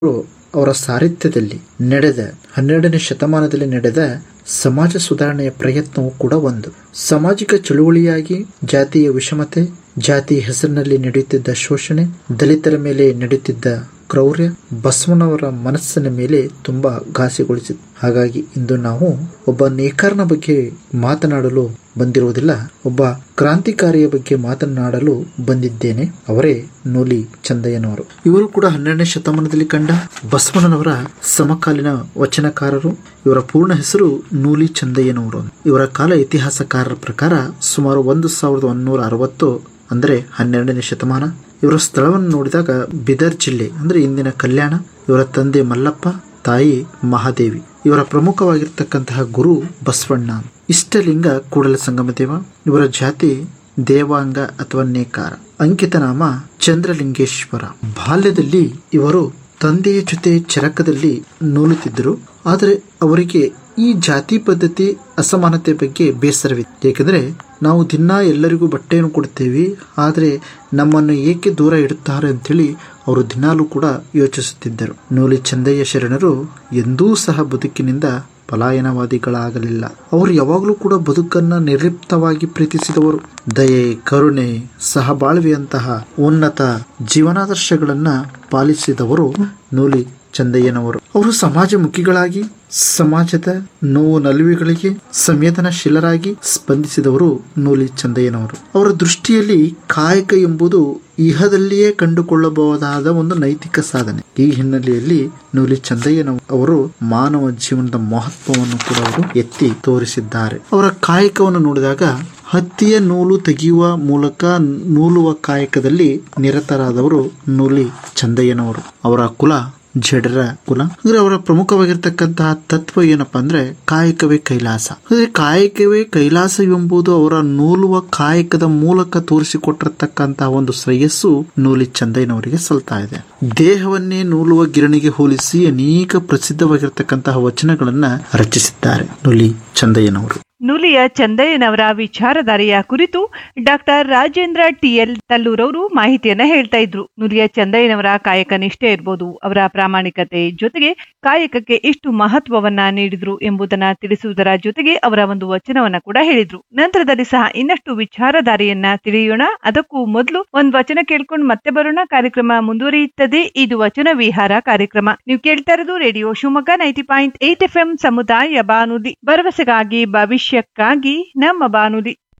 ಅವರ ಸಾರಥ್ಯದಲ್ಲಿ ನಡೆದ ಹನ್ನೆರಡನೇ ಶತಮಾನದಲ್ಲಿ ನಡೆದ ಸಮಾಜ ಸುಧಾರಣೆಯ ಪ್ರಯತ್ನವೂ ಕೂಡ ಒಂದು ಸಾಮಾಜಿಕ ಚಳುವಳಿಯಾಗಿ ಜಾತಿಯ ವಿಷಮತೆ ಜಾತಿ ಹೆಸರಿನಲ್ಲಿ ನಡೆಯುತ್ತಿದ್ದ ಶೋಷಣೆ ದಲಿತರ ಮೇಲೆ ನಡೆಯುತ್ತಿದ್ದ ಕ್ರೌರ್ಯ ಬಸವನವರ ಮನಸ್ಸಿನ ಮೇಲೆ ತುಂಬಾ ಘಾಸಿಗೊಳಿಸಿತು ಹಾಗಾಗಿ ಇಂದು ನಾವು ಒಬ್ಬ ನೇಕಾರನ ಬಗ್ಗೆ ಮಾತನಾಡಲು ಬಂದಿರುವುದಿಲ್ಲ ಒಬ್ಬ ಕ್ರಾಂತಿಕಾರಿಯ ಬಗ್ಗೆ ಮಾತನಾಡಲು ಬಂದಿದ್ದೇನೆ ಅವರೇ ನೂಲಿ ಚಂದಯ್ಯನವರು ಇವರು ಕೂಡ ಹನ್ನೆರಡನೇ ಶತಮಾನದಲ್ಲಿ ಕಂಡ ಬಸವಣ್ಣನವರ ಸಮಕಾಲೀನ ವಚನಕಾರರು ಇವರ ಪೂರ್ಣ ಹೆಸರು ನೂಲಿ ಚಂದಯ್ಯನವರು ಇವರ ಕಾಲ ಇತಿಹಾಸಕಾರರ ಪ್ರಕಾರ ಸುಮಾರು ಒಂದು ಸಾವಿರದ ಒಂದೂರ ಅರವತ್ತು ಅಂದರೆ ಹನ್ನೆರಡನೇ ಶತಮಾನ ಇವರ ಸ್ಥಳವನ್ನು ನೋಡಿದಾಗ ಬಿದರ್ ಜಿಲ್ಲೆ ಅಂದ್ರೆ ಇಂದಿನ ಕಲ್ಯಾಣ ಇವರ ತಂದೆ ಮಲ್ಲಪ್ಪ ತಾಯಿ ಮಹಾದೇವಿ ಇವರ ಪ್ರಮುಖವಾಗಿರ್ತಕ್ಕಂತಹ ಗುರು ಬಸವಣ್ಣ ಇಷ್ಟಲಿಂಗ ಕೂಡಲ ಸಂಗಮ ದೇವ ಇವರ ಜಾತಿ ದೇವಾಂಗ ಅಥವಾ ನೇಕಾರ ಅಂಕಿತ ನಾಮ ಚಂದ್ರಲಿಂಗೇಶ್ವರ ಬಾಲ್ಯದಲ್ಲಿ ಇವರು ತಂದೆಯ ಜೊತೆ ಚರಕದಲ್ಲಿ ನೂಲುತ್ತಿದ್ದರು ಆದರೆ ಅವರಿಗೆ ಈ ಜಾತಿ ಪದ್ಧತಿ ಅಸಮಾನತೆ ಬಗ್ಗೆ ಬೇಸರವಿತ್ತು ಏಕೆಂದರೆ ನಾವು ದಿನ ಎಲ್ಲರಿಗೂ ಬಟ್ಟೆಯನ್ನು ಕೊಡ್ತೇವೆ ಆದರೆ ನಮ್ಮನ್ನು ಏಕೆ ದೂರ ಇಡುತ್ತಾರೆ ಅಂತೇಳಿ ಅವರು ದಿನಾಲೂ ಕೂಡ ಯೋಚಿಸುತ್ತಿದ್ದರು ನೂಲಿ ಚಂದಯ್ಯ ಶರಣರು ಎಂದೂ ಸಹ ಬದುಕಿನಿಂದ ಪಲಾಯನವಾದಿಗಳಾಗಲಿಲ್ಲ ಅವರು ಯಾವಾಗಲೂ ಕೂಡ ಬದುಕನ್ನ ನಿರ್ಲಿಪ್ತವಾಗಿ ಪ್ರೀತಿಸಿದವರು ದಯೆ ಕರುಣೆ ಸಹಬಾಳ್ವೆಯಂತಹ ಉನ್ನತ ಜೀವನಾದರ್ಶಗಳನ್ನ ಪಾಲಿಸಿದವರು ನೂಲಿ ಚಂದಯ್ಯನವರು ಅವರು ಸಮಾಜಮುಖಿಗಳಾಗಿ ಸಮಾಜದ ನೋವು ನಲಿವುಗಳಿಗೆ ಸಂವೇದನಾಶೀಲರಾಗಿ ಸ್ಪಂದಿಸಿದವರು ನೂಲಿ ಚಂದಯ್ಯನವರು ಅವರ ದೃಷ್ಟಿಯಲ್ಲಿ ಕಾಯಕ ಎಂಬುದು ಇಹದಲ್ಲಿಯೇ ಕಂಡುಕೊಳ್ಳಬಹುದಾದ ಒಂದು ನೈತಿಕ ಸಾಧನೆ ಈ ಹಿನ್ನೆಲೆಯಲ್ಲಿ ನೂಲಿ ಚಂದಯ್ಯನ ಅವರು ಮಾನವ ಜೀವನದ ಮಹತ್ವವನ್ನು ಕೂಡ ಅವರು ಎತ್ತಿ ತೋರಿಸಿದ್ದಾರೆ ಅವರ ಕಾಯಕವನ್ನು ನೋಡಿದಾಗ ಹತ್ತಿಯ ನೂಲು ತೆಗೆಯುವ ಮೂಲಕ ನೂಲುವ ಕಾಯಕದಲ್ಲಿ ನಿರತರಾದವರು ನೂಲಿ ಚಂದಯ್ಯನವರು ಅವರ ಕುಲ ಜಡರ ಕುಲ ಅಂದ್ರೆ ಅವರ ಪ್ರಮುಖವಾಗಿರ್ತಕ್ಕಂತಹ ತತ್ವ ಏನಪ್ಪಾ ಅಂದ್ರೆ ಕಾಯಕವೇ ಕೈಲಾಸ ಅಂದ್ರೆ ಕಾಯಕವೇ ಕೈಲಾಸ ಎಂಬುದು ಅವರ ನೂಲುವ ಕಾಯಕದ ಮೂಲಕ ತೋರಿಸಿಕೊಟ್ಟಿರ್ತಕ್ಕಂತಹ ಒಂದು ಶ್ರೇಯಸ್ಸು ನೂಲಿ ಚಂದಯ್ಯನವರಿಗೆ ಸಲ್ತಾ ಇದೆ ದೇಹವನ್ನೇ ನೂಲುವ ಗಿರಣಿಗೆ ಹೋಲಿಸಿ ಅನೇಕ ಪ್ರಸಿದ್ಧವಾಗಿರ್ತಕ್ಕಂತಹ ವಚನಗಳನ್ನ ರಚಿಸಿದ್ದಾರೆ ನೂಲಿ ಚಂದಯ್ಯನವರು ನುಲಿಯ ಚಂದಯ್ಯನವರ ವಿಚಾರಧಾರೆಯ ಕುರಿತು ಡಾಕ್ಟರ್ ರಾಜೇಂದ್ರ ಟಿಎಲ್ ತಲ್ಲೂರವರು ಮಾಹಿತಿಯನ್ನ ಹೇಳ್ತಾ ಇದ್ರು ನುಲಿಯ ಚಂದಯ್ಯನವರ ಕಾಯಕ ನಿಷ್ಠೆ ಇರ್ಬೋದು ಅವರ ಪ್ರಾಮಾಣಿಕತೆ ಜೊತೆಗೆ ಕಾಯಕಕ್ಕೆ ಎಷ್ಟು ಮಹತ್ವವನ್ನ ನೀಡಿದ್ರು ಎಂಬುದನ್ನ ತಿಳಿಸುವುದರ ಜೊತೆಗೆ ಅವರ ಒಂದು ವಚನವನ್ನ ಕೂಡ ಹೇಳಿದ್ರು ನಂತರದಲ್ಲಿ ಸಹ ಇನ್ನಷ್ಟು ವಿಚಾರಧಾರೆಯನ್ನ ತಿಳಿಯೋಣ ಅದಕ್ಕೂ ಮೊದಲು ಒಂದ್ ವಚನ ಕೇಳ್ಕೊಂಡು ಮತ್ತೆ ಬರೋಣ ಕಾರ್ಯಕ್ರಮ ಮುಂದುವರಿಯುತ್ತದೆ ಇದು ವಚನ ವಿಹಾರ ಕಾರ್ಯಕ್ರಮ ನೀವು ಕೇಳ್ತಾ ಇರೋದು radio Shivamogga ninety point eight F M ಸಮುದಾಯ ಬಾನುಲಿ ಭರವಸೆಗಾಗಿ ಭವಿಷ್ಯಕ್ಕಾಗಿ ನಮ್ಮ ಬಾನುಲಿ